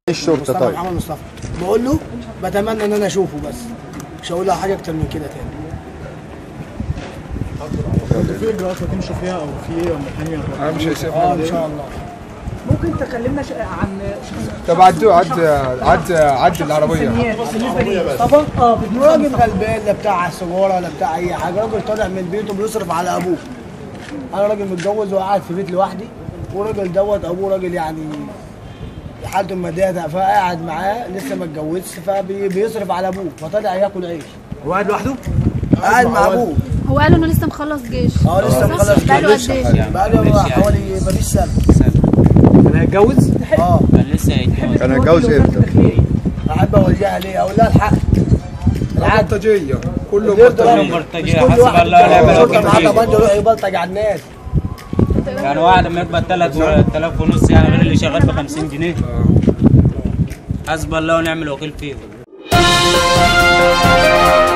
الشرطه مصطفى طيب محمد مصطفى بقول له بتمنى ان انا اشوفه بس مش هقول له حاجه اكتر من كده تاني في اجراءات هتمشوا فيها او في ايه ولا حاجه انا مش هيسيبها اه ان شاء الله ممكن تكلمنا ش- عن شخص طب عدوا عد عد عد العربيه سنيات بالنسبه لي مصطفى اه بالنسبه راجل غلبان لا بتاع سجاره ولا بتاع اي حاجه راجل طالع من بيته بيصرف على ابوه انا راجل متجوز وقاعد في بيت لوحدي وراجل دوت ابوه راجل يعني حالته الماديه فقاعد معاه لسه ما اتجوزش فبيصرف على ابوه فطالع ياكل عيش هو قاعد لوحده؟ قاعد مع ابوه هو قال انه لسه مخلص جيش اه لسه صح؟ مخلص بقاله جيش. قد ايه؟ بقاله حوالي مفيش سنه كان هيتجوز؟ اه كان لسه هيتجوز كان هيتجوز امتى؟ احب اواجهها ليه اقول لها الحق العدل بلطجيه كله اللي يرضى كلهم ربنا. بلطجية، مش كل حسب واحد الله ونعم شرطة معاه الوكيل. طبنجة يروح يبلطج على الناس يعني واحد ما يقبض 3000 ونص يعني غير اللي شغال ب 50 جنيه حسب الله ونعم الوكيل فيه